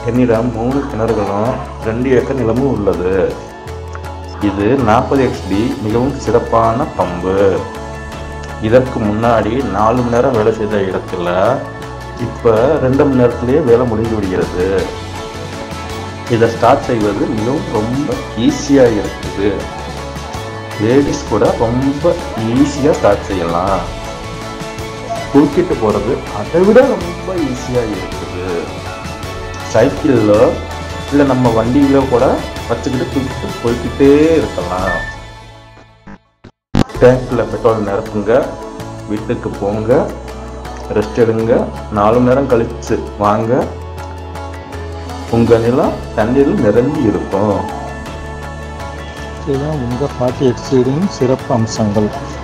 என்னிடம் மூணு கிணறுகளும் ரெண்டு ஏக்கர் நிலமும் உள்ளது இது நாற்பது எக்ஸ்பி மிகவும் சிறப்பான பம்பு இதற்கு முன்னாடி நாலு மணி நேரம் வேலை செய்த இடத்துல இப்போ ரெண்டு மணி நேரத்திலேயே வேலை முடிந்து விடுகிறது இதை ஸ்டார்ட் செய்வது மிகவும் ரொம்ப ஈஸியாக இருக்குது லேடிஸ் கூட ரொம்ப ஈஸியாக ஸ்டார்ட் செய்யலாம் தூக்கிட்டு போகிறது அதை விட ரொம்ப ஈஸியாக இருக்குது சைக்கிளில் இல்லை நம்ம வண்டியில கூட வச்சுக்கிட்டு தூக்கிட்டு போய்க்கிட்டே இருக்கலாம் டேங்க்கில் பெட்ரோல் நிரப்புங்க வீட்டுக்கு போங்க ரெஸ்ட் எடுங்க நாலு மணி நேரம் கழிச்சு வாங்க உங்கள் நிலம் தண்ணீரில் நிரம்பி இருக்கும் இதுதான் உங்கள் பாட்டி எக்ஸீடின் சிறப்பு அம்சங்கள்